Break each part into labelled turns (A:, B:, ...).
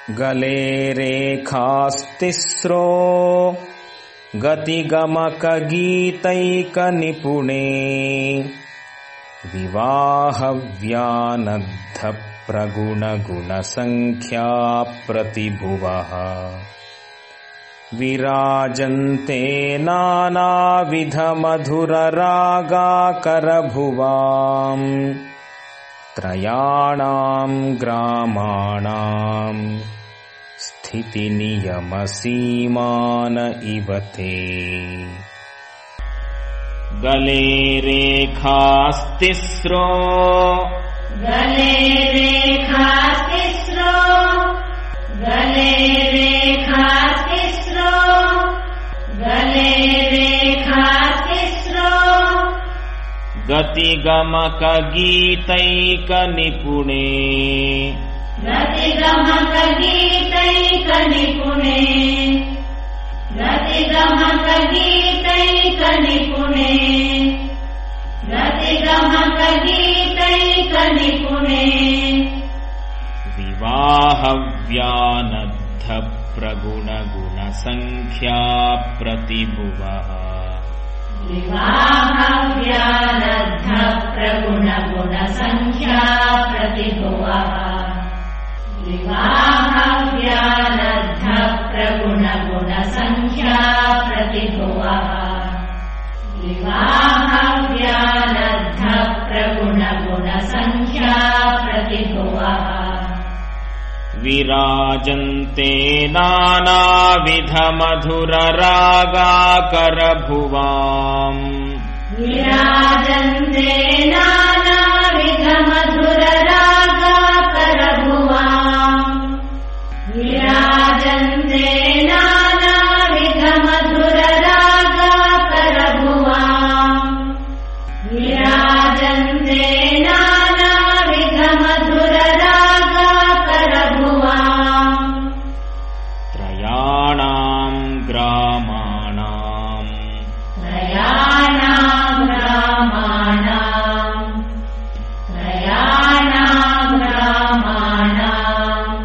A: गले रेखास्तिस्रो गतिगमकगीतैकनिपुणे विवाहव्यानद्धप्रगुणगुणसङ्ख्याप्रतिभुवः विराजन्ते नानाविधमधुररागाकरभुवाम् त्रयाणाम् ग्रामाणाम् स्थितिनियमसीमान इव ते गले रेखास्तिस्रो
B: गले रेखास्तिस्रो गले रेखास्तिस्रो गले रेखास्तिस्रो
A: गतिगमकगीतैकनिपुणे
B: गतिगमकगीतैकनिपुणे गतिगमकगीतैकनिपुणे गतिगमकगीतैकनिपुणे
A: विवाहव्यानद्धप्रगुणगुणसङ्ख्याप्रतिभुवः
B: विवाहव्यानद्ध प्रगुणगुणसङ्ख्या प्रतिभुवः विवाहव्यानद्ध प्रगुणगुणसङ्ख्या प्रतिभुवः विवाहव्यानद्ध प्रगुणगुणसङ्ख्या प्रतिभुवः
A: विराजन्ते नानाविधमधुररागाकरभुवाम्
B: विराजन्ते नानाविधमधुररागाकरभुवाम् विराजन्ते नानाविधमधुररागाकरभुवाम् विराजन्ते नानाविधमधुररागाकरभुवाम्
A: त्रयाणाम् ग्रामाणाम्
B: त्रयाणाम् रामाणाम् त्रयाणाम् रामाणाम्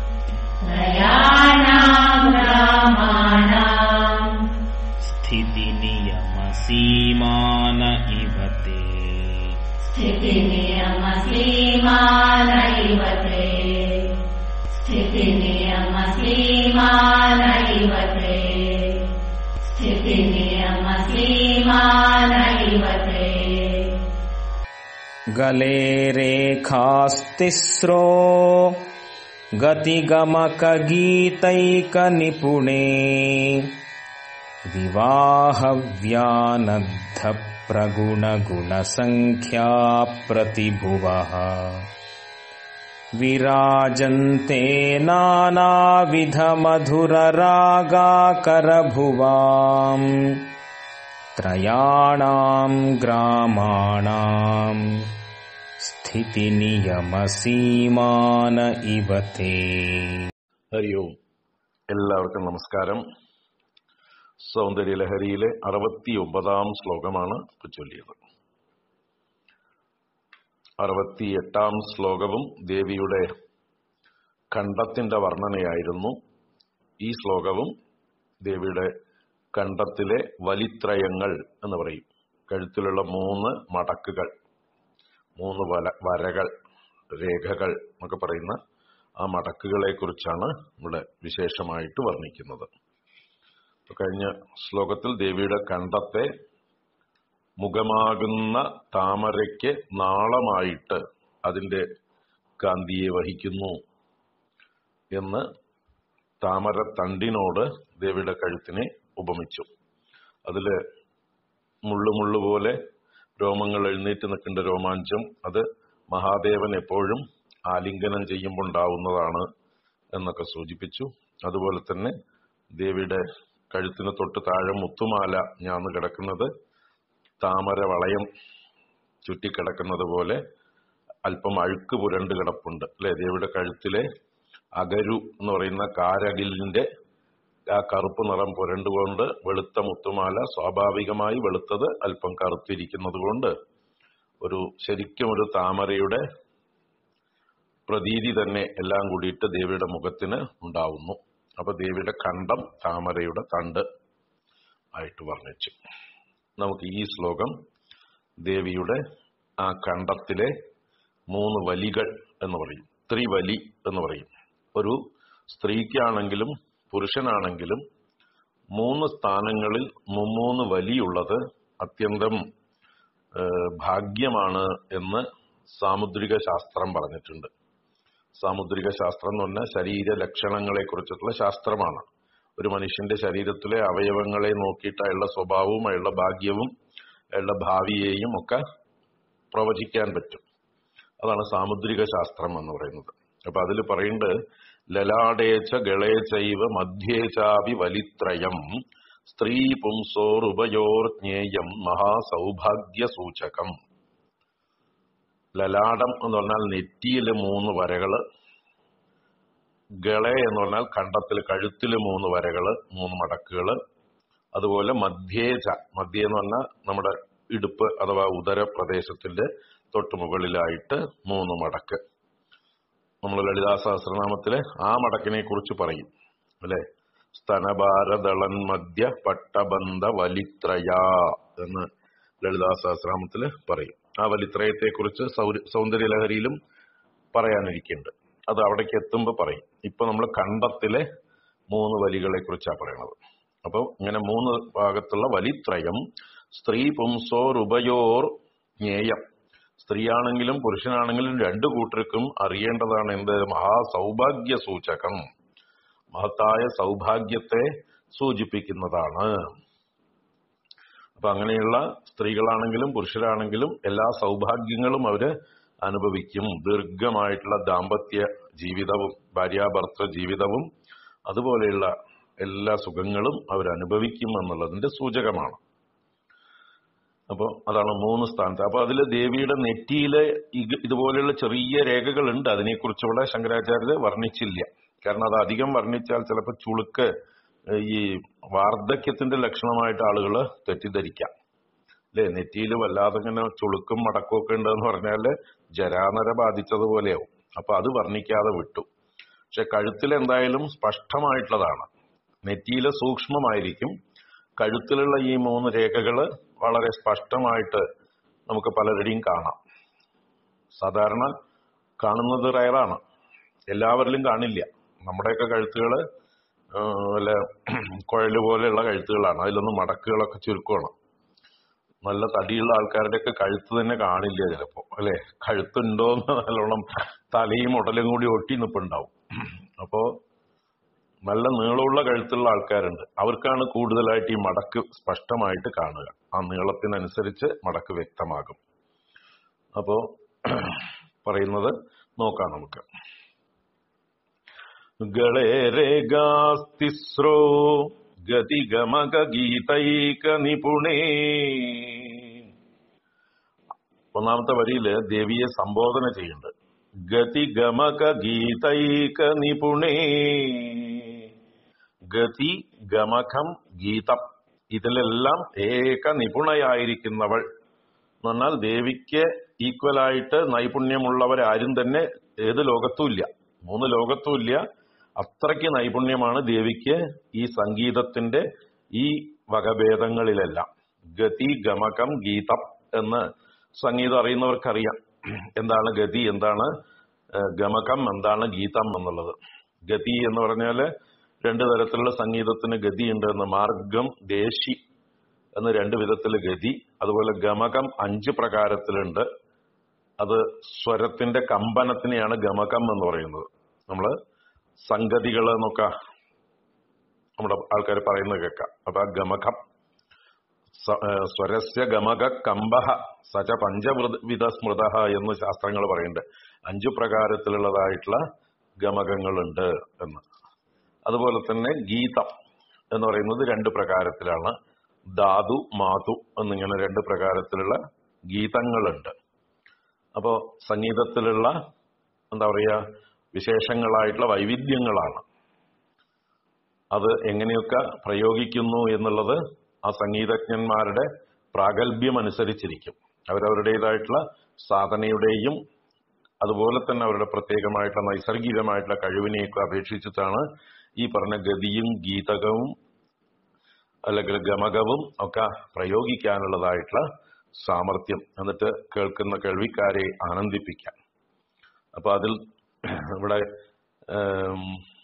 B: त्रयाणाम् रामाणाम्
A: स्थितिनियमसीमान इव ते
B: स्थितिनियमसीमानैव ते स्थितिनियमसीमानैव ते स्थितिनियमसीमानैव ते
A: गले रेखास्तिस्रो गतिगमकगीतैकनिपुणे विवाहव्यानद्धप्रगुणगुणसङ्ख्याप्रतिभुवः विराजन्ते नानाविधमधुररागाकरभुवाम् त्रयाणाम् ग्रामाणाम् स्थितिनियमसीमान इव ते
C: ഹരി ഓം എല്ലാവർക്കും നമസ്കാരം സൗന്ദര്യലഹരിയിലെ അറുപത്തി ഒമ്പതാം ശ്ലോകമാണ് ഇപ്പൊ ചൊല്ലിയത് അറുപത്തിയെട്ടാം ശ്ലോകവും ദേവിയുടെ കണ്ടത്തിന്റെ വർണ്ണനയായിരുന്നു ഈ ശ്ലോകവും ദേവിയുടെ കണ്ടത്തിലെ വലിത്രയങ്ങൾ എന്ന് പറയും കഴുത്തിലുള്ള മൂന്ന് മടക്കുകൾ മൂന്ന് വല വരകൾ രേഖകൾ എന്നൊക്കെ പറയുന്ന ആ മടക്കുകളെ കുറിച്ചാണ് ഇവിടെ വിശേഷമായിട്ട് വർണ്ണിക്കുന്നത് ഇപ്പൊ കഴിഞ്ഞ ശ്ലോകത്തിൽ ദേവിയുടെ കണ്ടത്തെ മുഖമാകുന്ന താമരയ്ക്ക് നാളമായിട്ട് അതിന്റെ കാന്തിയെ വഹിക്കുന്നു എന്ന് താമര തണ്ടിനോട് ദേവിയുടെ കഴുത്തിനെ ഉപമിച്ചു അതില് മുള്ളു മുള്ളു പോലെ രോമങ്ങൾ എഴുന്നേറ്റ് നിൽക്കേണ്ട രോമാഞ്ചം അത് മഹാദേവൻ എപ്പോഴും ആലിംഗനം ചെയ്യുമ്പോൾ ഉണ്ടാവുന്നതാണ് എന്നൊക്കെ സൂചിപ്പിച്ചു അതുപോലെ തന്നെ ദേവിയുടെ കഴുത്തിന് തൊട്ട് താഴെ മുത്തുമാല ഞാന്ന് കിടക്കുന്നത് താമര വളയം ചുറ്റിക്കിടക്കുന്നത് പോലെ അല്പം അഴുക്ക് പുരണ്ട് കിടപ്പുണ്ട് അല്ലെ ദേവിയുടെ കഴുത്തിലെ അകരു എന്ന് പറയുന്ന കാരകിലിന്റെ ആ കറുപ്പ് നിറം പുരണ്ടുകൊണ്ട് വെളുത്ത മുത്തുമാല സ്വാഭാവികമായി വെളുത്തത് അല്പം കറുത്തിരിക്കുന്നത് കൊണ്ട് ഒരു ശരിക്കും ഒരു താമരയുടെ പ്രതീതി തന്നെ എല്ലാം കൂടിയിട്ട് ദേവിയുടെ മുഖത്തിന് ഉണ്ടാവുന്നു അപ്പൊ ദേവിയുടെ കണ്ടം താമരയുടെ തണ്ട് ആയിട്ട് വർണ്ണിച്ചു നമുക്ക് ഈ ശ്ലോകം ദേവിയുടെ ആ കണ്ടത്തിലെ മൂന്ന് വലികൾ എന്ന് പറയും ത്രിവലി എന്ന് പറയും ഒരു സ്ത്രീക്കാണെങ്കിലും പുരുഷനാണെങ്കിലും മൂന്ന് സ്ഥാനങ്ങളിൽ മുമ്മൂന്ന് വലിയുള്ളത് അത്യന്തം ഏഹ്, ഭാഗ്യമാണ് എന്ന് സാമുദ്രിക ശാസ്ത്രം പറഞ്ഞിട്ടുണ്ട് സാമുദ്രിക ശാസ്ത്രം എന്ന് പറഞ്ഞാൽ ശരീര ലക്ഷണങ്ങളെ കുറിച്ചിട്ടുള്ള ശാസ്ത്രമാണ് ഒരു മനുഷ്യന്റെ ശരീരത്തിലെ അവയവങ്ങളെ നോക്കിയിട്ട് അയാളുടെ സ്വഭാവവും അയാളുടെ ഭാഗ്യവും അയാളുടെ ഭാവിയെയും ഒക്കെ പ്രവചിക്കാൻ പറ്റും അതാണ് സാമുദ്രിക ശാസ്ത്രം എന്ന് പറയുന്നത് അപ്പൊ അതിൽ പറയുന്നുണ്ട് ലലാടേച്ച ഗളേചൈവ മധ്യേചാവി വലിത്രയം സ്ത്രീ പുംസോർ ഉപയോർ ജ്ഞേയം മഹാസൗഭാഗ്യ സൂചകം ലലാടം എന്ന് പറഞ്ഞാൽ നെറ്റിയിൽ മൂന്ന് വരകള് ഗളെ എന്ന് പറഞ്ഞാൽ കണ്ടത്തിൽ കഴുത്തിൽ മൂന്ന് വരകള് മൂന്ന് മടക്കുകള് അതുപോലെ മധ്യേച മധ്യ എന്ന് പറഞ്ഞാൽ നമ്മുടെ ഇടുപ്പ് അഥവാ ഉദര പ്രദേശത്തിന്റെ തൊട്ട് മുകളിലായിട്ട് മൂന്ന് മടക്ക് നമ്മൾ ലളിതാ സഹസ്രനാമത്തിലെ ആ മടക്കിനെ കുറിച്ച് പറയും അല്ലെ സ്തനഭാരദളൻ മധ്യ പട്ടബന്ധ വലിത്രയ എന്ന് ലളിതാ സഹസ്രനാമത്തില് പറയും ആ വലിത്രയത്തെ കുറിച്ച് സൗന്ദര്യലഹരിയിലും പറയാനിരിക്കുന്നുണ്ട് അത് അവിടേക്ക് എത്തുമ്പോൾ പറയും ഇപ്പൊ നമ്മൾ കണ്ടത്തിലെ മൂന്ന് വലികളെ കുറിച്ചാണ് പറയണത് അപ്പൊ ഇങ്ങനെ മൂന്ന് ഭാഗത്തുള്ള വലിത്രയം സ്ത്രീ പുംസോർ ഉപയോർ ജ്ഞേയം സ്ത്രീയാണെങ്കിലും പുരുഷനാണെങ്കിലും രണ്ടു കൂട്ടർക്കും അറിയേണ്ടതാണ് എന്ത് മഹാസൗഭാഗ്യ സൂചകം മഹത്തായ സൗഭാഗ്യത്തെ സൂചിപ്പിക്കുന്നതാണ് അപ്പൊ അങ്ങനെയുള്ള സ്ത്രീകളാണെങ്കിലും പുരുഷരാണെങ്കിലും എല്ലാ സൗഭാഗ്യങ്ങളും അവര് അനുഭവിക്കും ദീർഘമായിട്ടുള്ള ദാമ്പത്യ ജീവിതവും ഭാര്യാഭർത്തൃ ജീവിതവും അതുപോലെയുള്ള എല്ലാ സുഖങ്ങളും അവർ അനുഭവിക്കും എന്നുള്ളതിന്റെ സൂചകമാണ് അപ്പോൾ അതാണ് മൂന്ന് സ്ഥാനത്ത് അപ്പൊ അതിൽ ദേവിയുടെ നെറ്റിയിലെ ഇത് ഇതുപോലെയുള്ള ചെറിയ രേഖകളുണ്ട് അതിനെക്കുറിച്ച് ഇവിടെ ശങ്കരാചാര്യർ വർണ്ണിച്ചില്ല കാരണം അത് അധികം വർണ്ണിച്ചാൽ ചിലപ്പോൾ ചുളുക്ക് ഈ വാർദ്ധക്യത്തിന്റെ ലക്ഷണമായിട്ട് ആളുകൾ തെറ്റിദ്ധരിക്കാം അല്ലേ നെറ്റിയിൽ വല്ലാതെ ഇങ്ങനെ ചുളുക്കും മടക്കും ഒക്കെ ഉണ്ടെന്ന് പറഞ്ഞാൽ ജരാനര ബാധിച്ചതുപോലെയാവും അപ്പൊ അത് വർണ്ണിക്കാതെ വിട്ടു പക്ഷെ കഴുത്തിൽ എന്തായാലും സ്പഷ്ടമായിട്ടുള്ളതാണ് നെറ്റിയിലെ സൂക്ഷ്മമായിരിക്കും കഴുത്തിലുള്ള ഈ മൂന്ന് രേഖകള് വളരെ സ്പഷ്ടമായിട്ട് നമുക്ക് പലരുടെയും കാണാം സാധാരണ കാണുന്നത് റയറാണ് എല്ലാവരിലും കാണില്ല നമ്മുടെയൊക്കെ കഴുത്തുകള് ആ, വല്ല കുഴല് പോലെയുള്ള കഴുത്തുകളാണ് അതിലൊന്നും മടക്കുകളൊക്കെ ചുരുക്കമാണ് നല്ല തടിയുള്ള ആൾക്കാരുടെയൊക്കെ കഴുത്ത് തന്നെ കാണില്ല ചിലപ്പോ അല്ലെ കഴുത്തുണ്ടോന്ന് നല്ലോണം തലയും ഉടലും കൂടി ഒട്ടി നിപ്പുണ്ടാവും അപ്പോ നല്ല നീളമുള്ള കഴുത്തുള്ള ആൾക്കാരുണ്ട് അവർക്കാണ് കൂടുതലായിട്ട് ഈ മടക്ക് സ്പഷ്ടമായിട്ട് കാണുക ആ നീളത്തിനനുസരിച്ച് മടക്ക് വ്യക്തമാകും അപ്പോ പറയുന്നത് നോക്കാം നമുക്ക് ഗളേരേഗാസ്തിസ്രോ ഗതിഗമക ഗീതൈക നിപുണേ ഒന്നാമത്തെ വരിയില് ദേവിയെ സംബോധന ചെയ്യുന്നുണ്ട് ഗതിഗമക ഗീതൈക നിപുണേ ഗതി ഗമകം ഗീതം ഇതിലെല്ലാം ഏക നിപുണയായിരിക്കുന്നവൾ എന്ന് പറഞ്ഞാൽ ദേവിക്ക് ഈക്വലായിട്ട് നൈപുണ്യമുള്ളവരാരും തന്നെ ഏത് ലോകത്തുമില്ല മൂന്ന് ലോകത്തുമില്ല അത്രയ്ക്ക് നൈപുണ്യമാണ് ദേവിക്ക് ഈ സംഗീതത്തിന്റെ ഈ വകഭേദങ്ങളിലെല്ലാം ഗതി ഗമകം ഗീതം എന്ന് സംഗീതം അറിയുന്നവർക്കറിയാം എന്താണ് ഗതി എന്താണ് ഏഹ്, ഗമകം എന്താണ് ഗീതം എന്നുള്ളത് ഗതി എന്ന് പറഞ്ഞാല് രണ്ട് തരത്തിലുള്ള സംഗീതത്തിന് ഗതിയുണ്ട് എന്ന് മാർഗം ദേശി എന്ന് രണ്ട് വിധത്തിൽ ഗതി അതുപോലെ ഗമകം അഞ്ച് പ്രകാരത്തിലുണ്ട് അത് സ്വരത്തിന്റെ കമ്പനത്തിനെയാണ് ഗമകം എന്ന് പറയുന്നത് നമ്മള് സംഗതികൾ എന്നൊക്കെ നമ്മുടെ ആൾക്കാർ പറയുന്നത് കേൾക്കാം അപ്പൊ ആ ഗമകം സ- ഏ, സ്വരസ്യ ഗമക കമ്പഹ സച പഞ്ചവിധ സ്മൃത എന്ന് ശാസ്ത്രങ്ങൾ പറയുന്നുണ്ട് അഞ്ചു പ്രകാരത്തിലുള്ളതായിട്ടുള്ള ഗമകങ്ങളുണ്ട് എന്ന് അതുപോലെ തന്നെ ഗീതം എന്ന് പറയുന്നത് രണ്ട് പ്രകാരത്തിലാണ് ധാതു മാതു എന്നിങ്ങനെ രണ്ട് പ്രകാരത്തിലുള്ള ഗീതങ്ങളുണ്ട് അപ്പോ സംഗീതത്തിലുള്ള എന്താ പറയുക വിശേഷങ്ങളായിട്ടുള്ള വൈവിധ്യങ്ങളാണ് അത് എങ്ങനെയൊക്കെ പ്രയോഗിക്കുന്നു എന്നുള്ളത് ആ സംഗീതജ്ഞന്മാരുടെ പ്രാഗൽഭ്യം അനുസരിച്ചിരിക്കും അവരവരുടേതായിട്ടുള്ള സാധനയുടെയും അതുപോലെ തന്നെ അവരുടെ പ്രത്യേകമായിട്ടുള്ള നൈസർഗികമായിട്ടുള്ള കഴിവിനെയൊക്കെ അപേക്ഷിച്ചിട്ടാണ് ഈ പറഞ്ഞ ഗതിയും ഗീതകവും അല്ലെങ്കിൽ ഗമകവും ഒക്കെ പ്രയോഗിക്കാനുള്ളതായിട്ടുള്ള സാമർഥ്യം എന്നിട്ട് കേൾക്കുന്ന കേൾവിക്കാരെ ആനന്ദിപ്പിക്കാൻ അപ്പൊ അതിൽ ഇവിടെ ഏം,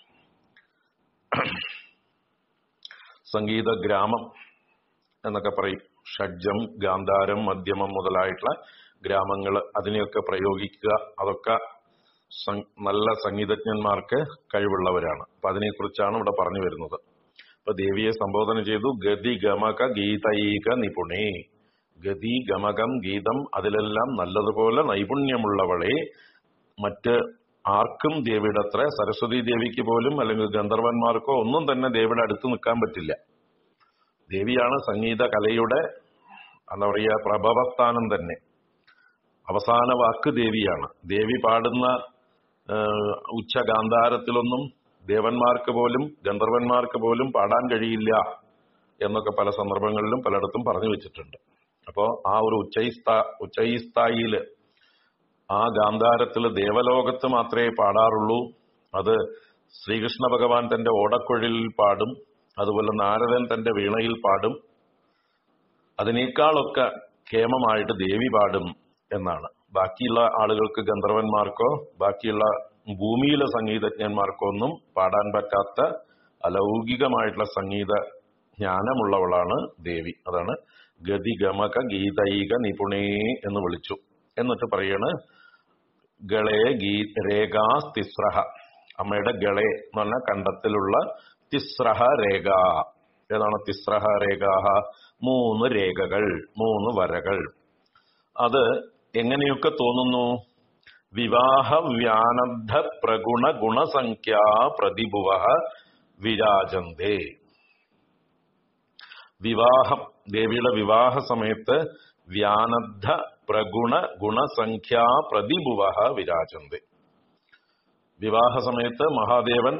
C: സംഗീത ഗ്രാമം എന്നൊക്കെ പറയും ഷഡ്ജം ഗാന്ധാരം മധ്യമം മുതലായിട്ടുള്ള ഗ്രാമങ്ങൾ അതിനെയൊക്കെ പ്രയോഗിക്കുക അതൊക്കെ സം- നല്ല സംഗീതജ്ഞന്മാർക്ക് കഴിവുള്ളവരാണ് അപ്പൊ അതിനെക്കുറിച്ചാണ് ഇവിടെ പറഞ്ഞു വരുന്നത് അപ്പൊ ദേവിയെ സംബോധന ചെയ്തു ഗതി ഗമക ഗീതൈക നിപുണേ ഗതി ഗമകം ഗീതം അതിലെല്ലാം നല്ലതുപോലെ നൈപുണ്യമുള്ളവളെ മറ്റ് ആർക്കും ദേവിയുടെ അത്ര സരസ്വതി ദേവിക്ക് പോലും അല്ലെങ്കിൽ ഗന്ധർവന്മാർക്കോ ഒന്നും തന്നെ ദേവിയുടെ അടുത്ത് നിൽക്കാൻ പറ്റില്ല ദേവിയാണ് സംഗീത കലയുടെ എന്താ പറയുക പ്രഭവസ്ഥാനം തന്നെ അവസാന വാക്ക് ദേവിയാണ് ദേവി പാടുന്ന ആ, ഉച്ചഗാന്ധാരത്തിലൊന്നും ദേവന്മാർക്ക് പോലും ഗന്ധർവന്മാർക്ക് പോലും പാടാൻ കഴിയില്ല എന്നൊക്കെ പല സന്ദർഭങ്ങളിലും പലയിടത്തും പറഞ്ഞു വെച്ചിട്ടുണ്ട് അപ്പോ ആ ഒരു ഉച്ചൈസ്ഥാ ഉച്ചൈസ്ഥായില് ആ ഗാന്ധാരത്തിൽ ദേവലോകത്ത് മാത്രമേ പാടാറുള്ളൂ അത് ശ്രീകൃഷ്ണ ഭഗവാൻ തന്റെ ഓടക്കുഴലിൽ പാടും അതുപോലെ നാരദൻ തന്റെ വീണയിൽ പാടും അതിനേക്കാളൊക്കെ ക്ഷേമമായിട്ട് ദേവി പാടും എന്നാണ് ബാക്കിയുള്ള ആളുകൾക്ക് ഗന്ധർവന്മാർക്കോ ബാക്കിയുള്ള ഭൂമിയിലെ സംഗീതജ്ഞന്മാർക്കോ ഒന്നും പാടാൻ പറ്റാത്ത അലൗകികമായിട്ടുള്ള സംഗീത ജ്ഞാനമുള്ളവളാണ് ദേവി അതാണ് ഗതി ഗമക ഗീതൈക നിപുണേ എന്ന് വിളിച്ചു എന്നിട്ട് പറയാണ് ഗളേ ഗീ രേഖാസ് തിസ്രഹ അമ്മയുടെ ഗളെ എന്ന് പറഞ്ഞ കണ്ടത്തിലുള്ള തിസ്രഹ രേഖ ഏതാണ് തിസ്രഹ രേഖാഹ മൂന്ന് രേഖകൾ മൂന്ന് വരകൾ അത് എങ്ങനെയൊക്കെ തോന്നുന്നു വിവാഹ വ്യാനദ്ധ പ്രഗുണ ഗുണസംഖ്യാ പ്രതിഭുവ വിരാജന്തേ വിവാഹം ദേവിയുടെ വിവാഹ സമയത്ത് വ്യാനദ്ധ പ്രഗുണ ഗുണസംഖ്യാ പ്രതിഭുവ വിരാജന്തേ വിവാഹ സമയത്ത് മഹാദേവൻ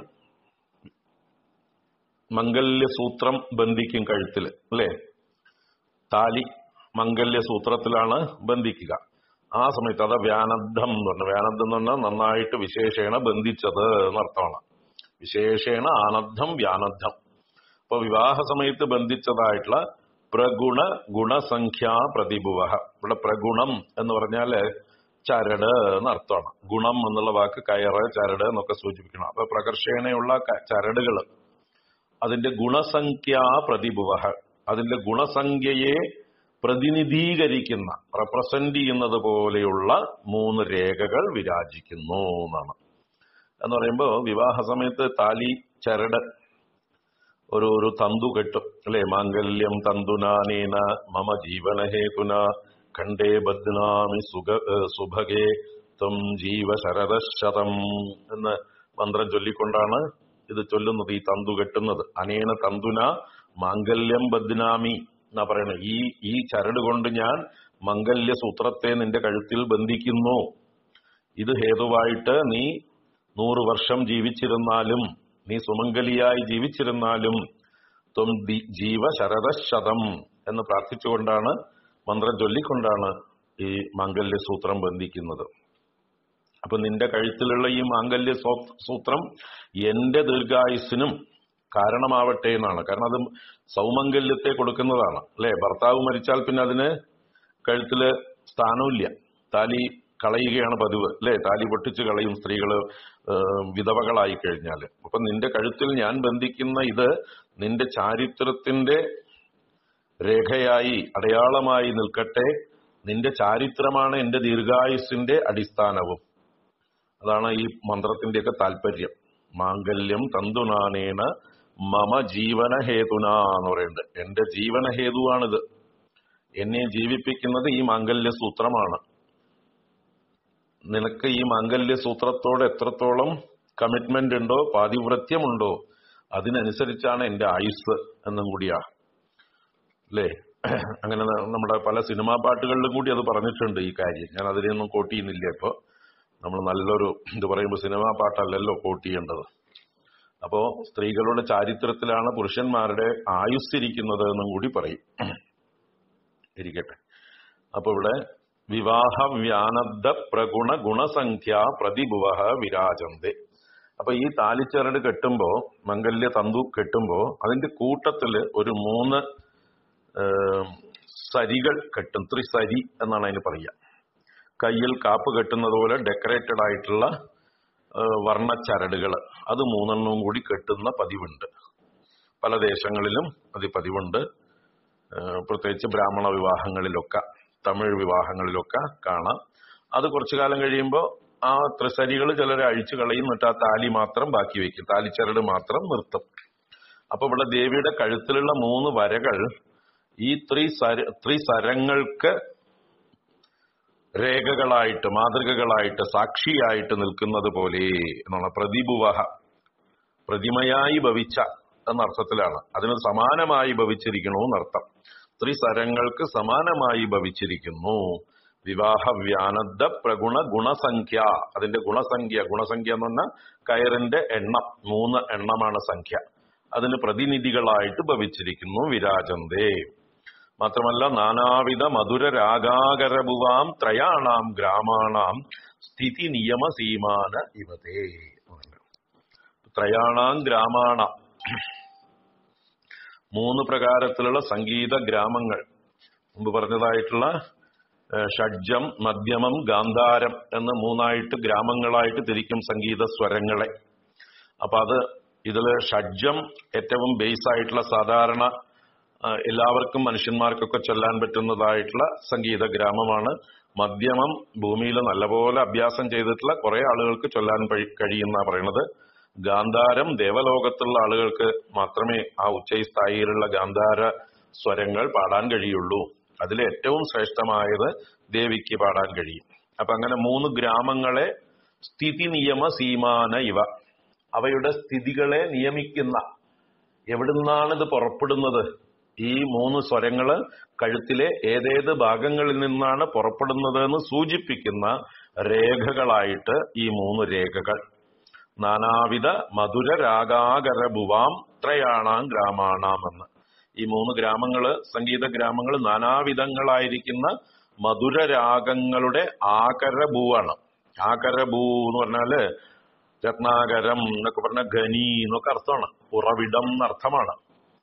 C: മംഗല്യസൂത്രം ബന്ധിക്കും കഴുത്തിൽ അല്ലേ താലി മംഗല്യസൂത്രത്തിലാണ് ബന്ധിക്കുക ആ സമയത്ത് അത് വ്യാനദ്ധം എന്ന് പറഞ്ഞു വ്യാനദ്ധം എന്ന് പറഞ്ഞാൽ നന്നായിട്ട് വിശേഷേണ ബന്ധിച്ചത് എന്നർത്ഥമാണ് വിശേഷേണ ആനദ്ധം വ്യാനദ്ധം അപ്പൊ വിവാഹ സമയത്ത് ബന്ധിച്ചതായിട്ടുള്ള പ്രഗുണ ഗുണസംഖ്യാ പ്രതിഭുവ ഇവിടെ പ്രഗുണം എന്ന് പറഞ്ഞാല് ചരട് എന്നർത്ഥമാണ് ഗുണം എന്നുള്ള വാക്ക് കയറ് ചരട് എന്നൊക്കെ സൂചിപ്പിക്കണം അപ്പൊ പ്രകർഷേണയുള്ള ക- ചരടുകള് അതിന്റെ ഗുണസംഖ്യാ പ്രതിഭുവ അതിന്റെ ഗുണസംഖ്യയെ പ്രതിനിധീകരിക്കുന്ന റെപ്രസെന്റ് ചെയ്യുന്നത് പോലെയുള്ള മൂന്ന് രേഖകൾ വിരാജിക്കുന്നു എന്നാണ് എന്ന് പറയുമ്പോൾ വിവാഹ സമയത്ത് താലി ചരട് ഒരു ഒരു തന്തു കെട്ടും അല്ലെ മാംഗല്യം തന്തുനാനേന മമ ജീവനഹേതുന ഖണ്ഡേ ബദ്നാമി സുഖ ഏഹ് സുഭഗേ ത്വം ജീവ ശരദശതം എന്ന് മന്ത്രം ചൊല്ലിക്കൊണ്ടാണ് ഇത് ചൊല്ലുന്നത് ഈ തന്തു കെട്ടുന്നത് അനേന തന്തുന മാംഗല്യം ബദ്നാമി എന്നാ പറയുന്നത് ഈ ഈ ചരട് കൊണ്ട് ഞാൻ മംഗല്യ സൂത്രത്തെ നിന്റെ കഴുത്തിൽ ബന്ധിക്കുന്നു ഇത് ഹേതുവായിട്ട് നീ നൂറ് വർഷം ജീവിച്ചിരുന്നാലും നീ സുമംഗലിയായി ജീവിച്ചിരുന്നാലും ത്വം ദി- ജീവ ശരദശതം എന്ന് പ്രാർത്ഥിച്ചുകൊണ്ടാണ് മന്ത്രം ചൊല്ലിക്കൊണ്ടാണ് ഈ മാംഗല്യ സൂത്രം ബന്ധിക്കുന്നത് അപ്പൊ നിന്റെ കഴുത്തിലുള്ള ഈ മാംഗല്യ സോ- സൂത്രം എന്റെ ദീർഘായുസ്സിനും കാരണമാവട്ടെ എന്നാണ് കാരണം അത് സൗമംഗല്യത്തെ കൊടുക്കുന്നതാണ് അല്ലെ ഭർത്താവ് മരിച്ചാൽ പിന്നെ അതിന് കഴുത്തില് സ്ഥാനമില്ല താലി കളയുകയാണ് പതിവ് അല്ലെ താലി പൊട്ടിച്ച് കളയും സ്ത്രീകള് ഏഹ്, വിധവകളായി കഴിഞ്ഞാൽ അപ്പൊ നിന്റെ കഴുത്തിൽ ഞാൻ ബന്ധിക്കുന്ന ഇത് നിന്റെ ചാരിത്രത്തിന്റെ രേഖയായി അടയാളമായി നിൽക്കട്ടെ നിന്റെ ചാരിത്രമാണ് എന്റെ ദീർഘായുസിന്റെ അടിസ്ഥാനവും അതാണ് ഈ മന്ത്രത്തിന്റെയൊക്കെ താല്പര്യം മാംഗല്യം തന്തുനാനേന മമ ജീവന ഹേതുന എന്ന് പറയുന്നത് എന്റെ ജീവന ഹേതുവാണിത് എന്നെ ജീവിപ്പിക്കുന്നത് ഈ മാംഗല്യ സൂത്രമാണ് നിനക്ക് ഈ മാംഗല്യ സൂത്രത്തോട് എത്രത്തോളം കമ്മിറ്റ്മെന്റ് ഉണ്ടോ പാതിവ്രത്യമുണ്ടോ അതിനനുസരിച്ചാണ് എന്റെ ആയുസ് എന്നും കൂടിയാ അല്ലേ അങ്ങനെ ന- നമ്മുടെ പല സിനിമാ പാട്ടുകളിലും കൂടി അത് പറഞ്ഞിട്ടുണ്ട് ഈ കാര്യം ഞാൻ അതിനെയൊന്നും കോട്ട് ചെയ്യുന്നില്ല ഇപ്പൊ നമ്മൾ നല്ലൊരു ഇത് പറയുമ്പോൾ സിനിമാ പാട്ടല്ലല്ലോ കോട്ട് ചെയ്യേണ്ടത് അപ്പോ സ്ത്രീകളുടെ ചാരിത്രത്തിലാണ് പുരുഷന്മാരുടെ ആയുസ് ഇരിക്കുന്നത് എന്നും കൂടി പറയും ഇരിക്കട്ടെ അപ്പൊ ഇവിടെ വിവാഹ വ്യാനദ്ദ പ്രഗുണ ഗുണസംഖ്യ പ്രതിഭുവ വിരാജന്തെ അപ്പൊ ഈ താലിച്ചരട് കെട്ടുമ്പോ മംഗല്യ തന്തു കെട്ടുമ്പോ അതിന്റെ കൂട്ടത്തില് ഒരു മൂന്ന് ഏം, സരികൾ കെട്ടും ത്രിസരി എന്നാണ് അതിന് പറയുക കയ്യിൽ കാപ്പ് കെട്ടുന്നത് പോലെ ഡെക്കറേറ്റഡ് ആയിട്ടുള്ള ഏഹ്, വർണ്ണച്ചരടുകൾ അത് മൂന്നെണ്ണവും കൂടി കെട്ടുന്ന പതിവുണ്ട് പല ദേശങ്ങളിലും അത് പതിവുണ്ട് ഏഹ്, പ്രത്യേകിച്ച് ബ്രാഹ്മണ വിവാഹങ്ങളിലൊക്കെ തമിഴ് വിവാഹങ്ങളിലൊക്കെ കാണാം അത് കുറച്ചു കാലം കഴിയുമ്പോൾ ആ ത്രിസരികൾ ചിലർ അഴിച്ചു കളയും എന്നിട്ട് ആ താലി മാത്രം ബാക്കി വെക്കും താലിച്ചരട് മാത്രം നിർത്തും അപ്പൊ ഇവിടെ ദേവിയുടെ കഴുത്തിലുള്ള മൂന്ന് വരകൾ ഈ ത്രിസര ത്രിസരങ്ങൾക്ക് രേഖകളായിട്ട് മാതൃകകളായിട്ട് സാക്ഷിയായിട്ട് നിൽക്കുന്നത് പോലെ എന്നുള്ള പ്രതിഭുവഹ പ്രതിമയായി ഭവിച്ച എന്ന അർത്ഥത്തിലാണ് അതിന് സമാനമായി ഭവിച്ചിരിക്കണു എന്നർത്ഥം ത്രിസരങ്ങൾക്ക് സമാനമായി ഭവിച്ചിരിക്കുന്നു വിവാഹ വ്യാനദ്ദ പ്രഗുണ ഗുണസംഖ്യ അതിന്റെ ഗുണസംഖ്യ ഗുണസംഖ്യ എന്ന് പറഞ്ഞാൽ കയറിന്റെ എണ്ണം മൂന്ന് എണ്ണമാണ് സംഖ്യ അതിന് പ്രതിനിധികളായിട്ട് ഭവിച്ചിരിക്കുന്നു വിരാജന്തേ മാത്രമല്ല നാനാവിധ മധുര രാഗാകരഭുവാം ത്രയാണാം ഗ്രാമാണാം സ്ഥിതി നിയമ സീമാന ഇവതേ ത്രയാണാം ഗ്രാമാണ മൂന്ന് പ്രകാരത്തിലുള്ള സംഗീത ഗ്രാമങ്ങൾ മുമ്പ് പറഞ്ഞതായിട്ടുള്ള ഏഹ്, ഷഡ്ജം മധ്യമം ഗാന്ധാരം എന്ന് മൂന്നായിട്ട് ഗ്രാമങ്ങളായിട്ട് തിരിക്കും സംഗീത സ്വരങ്ങളെ അപ്പൊ അത് ഇതില് ഷഡ്ജം ഏറ്റവും ബേസ് ആയിട്ടുള്ള സാധാരണ ആ, എല്ലാവർക്കും മനുഷ്യന്മാർക്കൊക്കെ ചൊല്ലാൻ പറ്റുന്നതായിട്ടുള്ള സംഗീത ഗ്രാമമാണ് മധ്യമം ഭൂമിയിൽ നല്ലപോലെ അഭ്യാസം ചെയ്തിട്ടുള്ള കുറെ ആളുകൾക്ക് ചൊല്ലാൻ കഴി- കഴിയുന്ന പറയണത് ഗാന്ധാരം ദേവലോകത്തുള്ള ആളുകൾക്ക് മാത്രമേ ആ ഉച്ചസ്ഥായിയിലുള്ള ഗാന്ധാര സ്വരങ്ങൾ പാടാൻ കഴിയുള്ളൂ അതിൽ ഏറ്റവും ശ്രേഷ്ഠമായത് ദേവിക്ക് പാടാൻ കഴിയും അപ്പൊ അങ്ങനെ മൂന്ന് ഗ്രാമങ്ങളെ സ്ഥിതി നിയമ സീമാന ഇവ അവയുടെ സ്ഥിതികളെ നിയമിക്കുന്ന എവിടുന്നാണ് ഇത് പുറപ്പെടുന്നത് ഈ മൂന്ന് സ്വരങ്ങള് കഴുത്തിലെ ഏതേത് ഭാഗങ്ങളിൽ നിന്നാണ് പുറപ്പെടുന്നത് എന്ന് സൂചിപ്പിക്കുന്ന രേഖകളായിട്ട് ഈ മൂന്ന് രേഖകൾ നാനാവിധ മധുര രാഗാകരഭുവാം ത്രയാണാം ഗ്രാമാണാം എന്ന് ഈ മൂന്ന് ഗ്രാമങ്ങള് സംഗീത ഗ്രാമങ്ങൾ നാനാവിധങ്ങളായിരിക്കുന്ന മധുര രാഗങ്ങളുടെ ആകരഭൂവാണ് ആകരഭൂ എന്ന് പറഞ്ഞാല് രത്നാകരം എന്നൊക്കെ പറഞ്ഞ ഖനി എന്നൊക്കെ അർത്ഥമാണ് ഉറവിടം എന്നർത്ഥമാണ്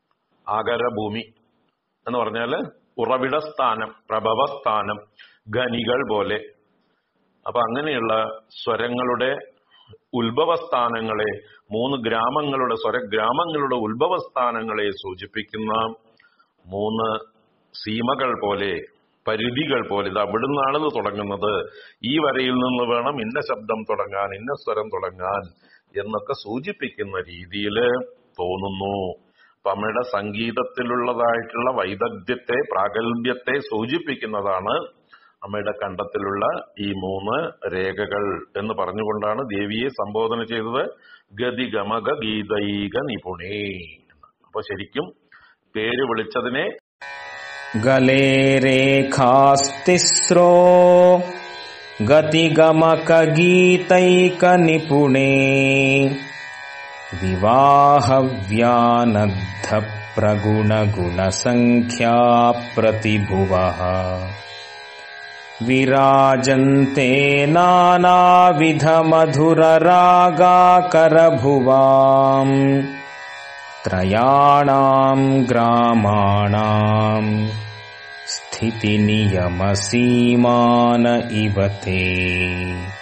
C: ആകരഭൂമി എന്ന് പറഞ്ഞാല് ഉറവിട സ്ഥാനം പ്രഭവസ്ഥാനം ഖനികൾ പോലെ അപ്പൊ അങ്ങനെയുള്ള സ്വരങ്ങളുടെ ഉത്ഭവസ്ഥാനങ്ങളെ മൂന്ന് ഗ്രാമങ്ങളുടെ സ്വരഗ്രാമങ്ങളുടെ ഉത്ഭവസ്ഥാനങ്ങളെ സൂചിപ്പിക്കുന്ന മൂന്ന് സീമകൾ പോലെ പരിധികൾ പോലെ ഇത് അവിടുന്നാണ് ഇത് തുടങ്ങുന്നത് ഈ വരയിൽ നിന്ന് വേണം ഇന്ന ശബ്ദം തുടങ്ങാൻ ഇന്ന സ്വരം തുടങ്ങാൻ എന്നൊക്കെ സൂചിപ്പിക്കുന്ന രീതിയിൽ തോന്നുന്നു അപ്പൊ അമ്മയുടെ സംഗീതത്തിലുള്ളതായിട്ടുള്ള വൈദഗ്ധ്യത്തെ പ്രാഗൽഭ്യത്തെ സൂചിപ്പിക്കുന്നതാണ് അമ്മയുടെ കണ്ടത്തിലുള്ള ഈ മൂന്ന് രേഖകൾ എന്ന് പറഞ്ഞുകൊണ്ടാണ് ദേവിയെ സംബോധന ചെയ്തത് ഗതിഗമക ഗീതൈക നിപുണേ എന്ന്. അപ്പൊ ശരിക്കും പേര് വിളിച്ചതിനെ
A: गले रेखास्तिस्रो गतिगमकगीतैकनिपुणे विवाहव्यानद्धप्रगुणगुणसङ्ख्या प्रतिभुवः विराजन्ते नानाविधमधुररागाकरभुवाम् त्रयाणाम् ग्रामाणाम् स्थितिनियमसीमान इव ते